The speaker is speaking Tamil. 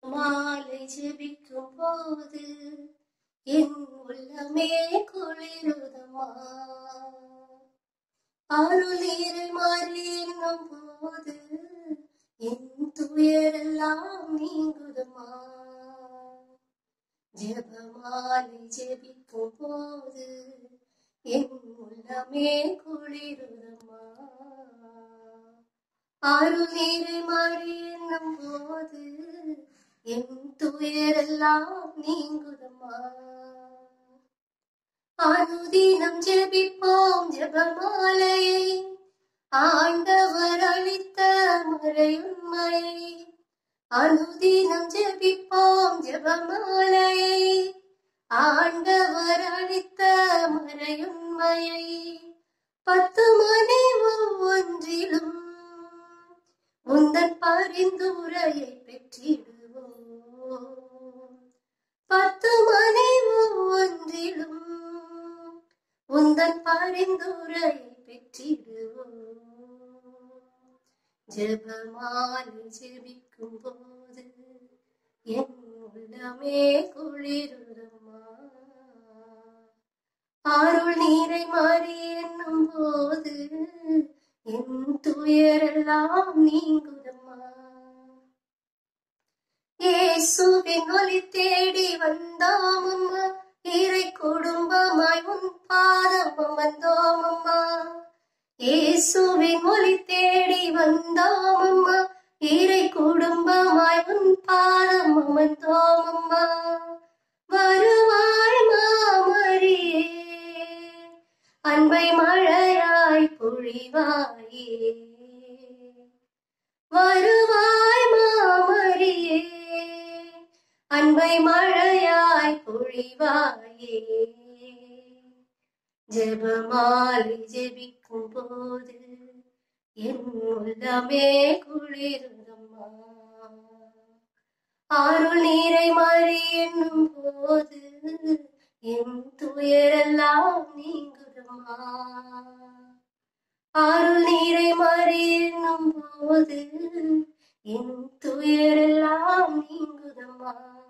மாலை ஜெபிக்கும் போது என் உள்ளமே குளிருதம்மா அருளீரை மாறி என்னும் போது என் துயரெல்லாம் நீங்குதம்மா ஜெபமாலை ஜெபிக்கும் போது என் உள்ளமே குளிருதம்மா அருளீரை மாறி என்னும் போது என் துயரெல்லாம் நீங்குதம்மா அனுதினம் ஜெபிப்போம் ஜெபமாலையை ஆண்டவர் அளித்த மறையுண்மையை அனுதினம் ஜெபிப்போம் ஜெபமாலையை ஆண்டவர் அளித்த மறையுண்மையை பத்து மணி ஒவ்வொன்றிலும் முந்தன் பரிந்துரையை பெற்றிடுவோம் பத்து மணி ஒவ்வொன்றிலும் உந்தன் பரிந்துரையை பெற்றிடுவோம் ஜெபமாலை ஜெபிக்கும் போது என் உள்ளமே குளிருதம்மா அருள் நீரை மாறி என்னும் போது என் துயரெல்லாம் நீங்குதம்மா இயேசுவின் ஒளி தேடி வந்தோம் அம்மா இறை குடும்பமாய் உன் பாதம் வந்தோம் அம்மா இயேசுவின் ஒளி தேடி வந்தோம் அம்மா இறை குடும்பமாய் உன் பாதம் வந்தோம் அம்மா வருவாய் மாமரியே அன்பை மழையாய் பொழிவாயே வருவாய் மாமரியே அன்பை மழையாய் பொழிவாயே ஜெபமாலை ஜெபிக்கும் போது என் உள்ளமே குளிருதம்மா அருள் நீரை மாறி என்னும் போது என் துயரெல்லாம் நீங்குதம்மா அருள் நீரை மாறி என்னும் போது என் துயரெல்லாம் நீங்குதம்மா